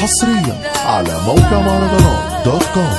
حصريا على موقع مهرجانات دوت كوم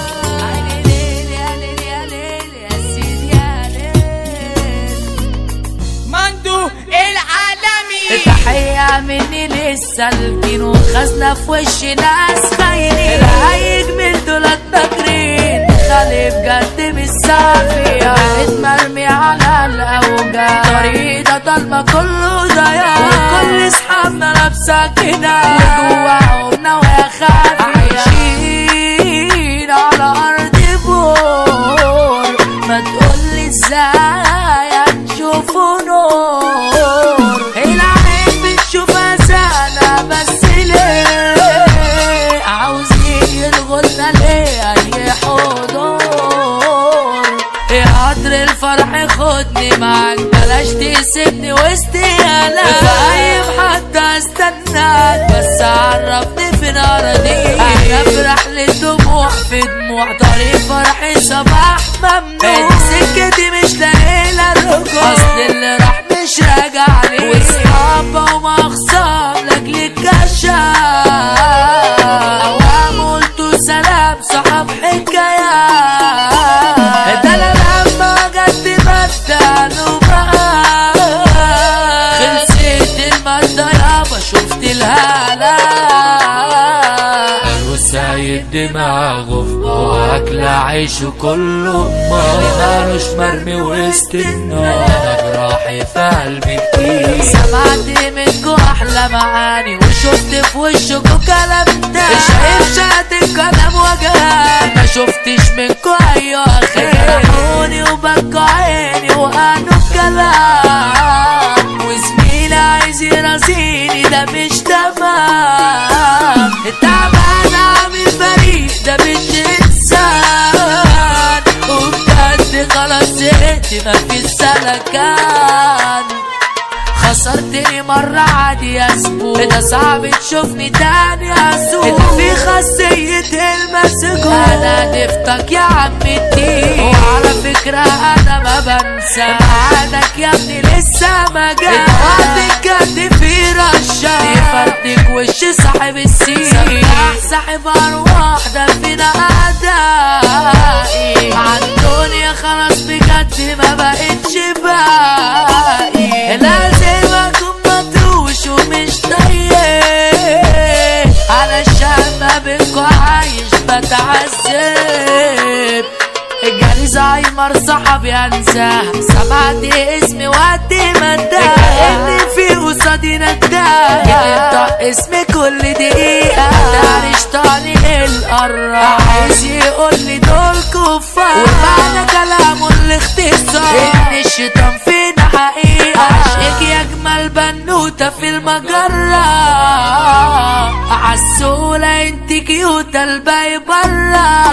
مندو العالمي تحية مني للسالكين وخزنة في وش ناس خاينين الهايج من دولت ناكرين خالي بجد مش صافية بقيت مرمي على الأوجاع طريقة ضلمة كله ضياع وكل صحابنا لابسة كده وجوا نوايا خافية عايشين على أرض بور ما تقولي ازاي هتشوفوا نور العين بتشوفها سنة بس ليه عاوزين يلغولنا ليه أي حضور يا قدر الفرح خدني معاك بلاش تسيبني وسط يالا فاهم حتى استناك بس عرفني فين اراضيك انا في رحلة دموع في دموع طريق فرحي صباح ممنوع سكتي مش لاقي لها رجوع اصل اللي راح مش راجع لي واصحابه وما خصام لاجل الكشاف اوام قلتوا سلام صحاب حكايات ده انا لما جت بدلوا معاك خلصت المادة يابا شفت الهلا وسايب دماغه في واكل عيشه كله مالوش مرمي وسط النار انا جراحي في قلبي كتير سمعت منكو احلى معاني وشفت في وشكو كلام تاني شايف شات القدم وجهان ما شفتش منكو ايوه خير جرحوني وبكوا عيني وقالوا الكلام وزميلي عايز يرازيني ده مش تمام تعبان عامل فريق ده مش انسان وبجد خلاص زهقت مفيش سلكان خسرتني مرة عادي اسبوع ده صعب تشوفني تاني اسوق انت في خاصية المسجون انا ضفتك يا عم الدين وعلى فكرة انا ما بنسى معادك يا ابني لسه ما جاش وقت الجد في رشا يفرتك وش صاحب السين سماح صاحب ارواح ده فينا اعدائي عالدنيا خلاص بجد ما بقتش باقي لازم اكون مطروش ومش طيب علشان ما بينكوا عايش بتعذب جالي زهايمر صاحبي انساه سمعت اسمي وقت ما انتهى اني في قصادي نداه ينطق اسمي كل دقيقة تعريش طالي القرة عايز يقول لي دول كفار ومعنى كلامه الاختصار ان الشيطان فينا حقيقة عشقك يا اجمل بنوتة في المجرة عسولة انت كيوتة الباقي برا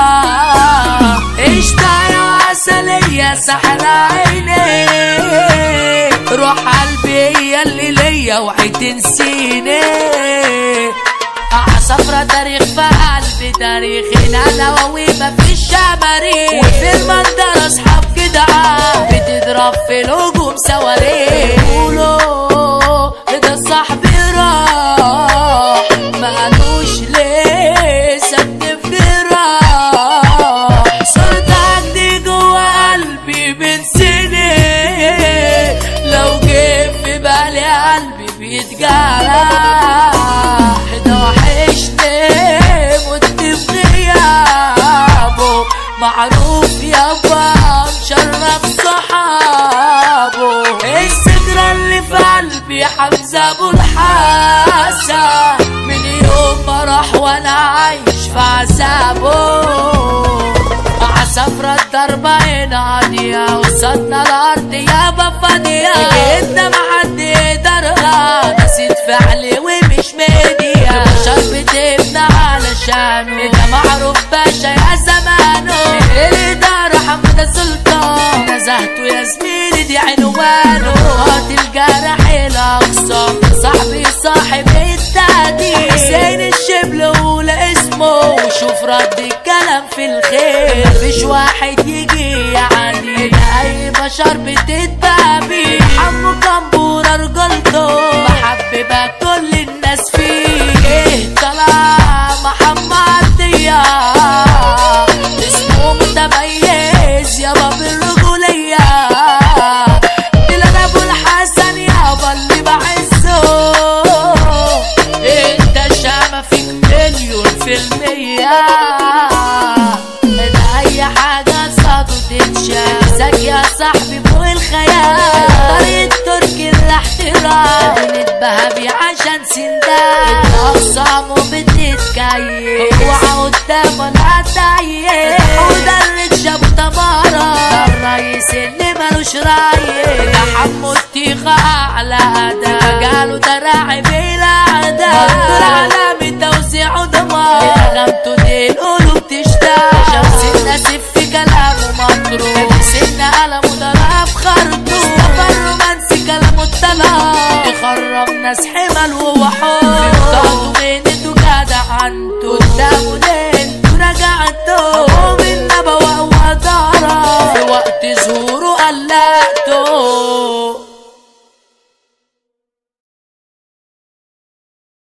قشطة يا عسلية سحر عيني روح قلبي هي اللي ليا وحي تنسيني عصفرة تاريخ في قلبي تاريخنا نواوي مفيش شماريخ وفي المنظرة اصحاب جدعان بتضرب في الهجوم صواريخ قولوا ده صاحبي راح مالوش ليه سد في جراح صورتك دي جوا قلبي من سنين لو جه في بالي قلبي بيتجرح ده وحشني مت في غيابه معروف يابا مشرف صحابه الذكرى اللي في قلبي حمزة ابو الحسن من يوم ما راح وانا عايش في عذابه عصفرة الضربة هنا عادية وصلنا الأرض يابا فاضية جيتنا محد يقدرها نسيت فعلي ومش مدية بشر بتبنى علشانه ده معروف باشا يا زمانه الإدارة حمد سلطان نزهته يا زميلي دي عنوانه قاتل جرح الأقصى صاحبي صاحب التهديد حسين الشبل ولا اسمه وشوف رد الكلام في الخير مفيش واحد يجي يعني اي بشر بتتبع بيه حمو كمبورة رجلته محببة كل الناس فيه ايه طالع الأنبياء ده أي حاجة صادوا تتشاف زكي يا صاحبي فوق الخيال طريق تركي الاحترام بنتبهى بيه عشان سندان أقسامه بتتكيف اوعى قدامه لا تعيب وده اللي شابه تمارا الرئيس اللي ملوش راي ده حمو التيخة أعلى أداء جاله دراعي بلا عدا دول علامة توزيع ودمار غمته دي القلوب تشتاق شمس الناسف في كلامه مطروح سن قلمه ضرب خرطوم مصطفى الرومانسي كلامه الطلاق يخرب ناس حمل وهو حر بتاعته بينته جدع عنده قدامه ليل ورجعته هو من نبوة وضرب في وقت ظهوره قلقته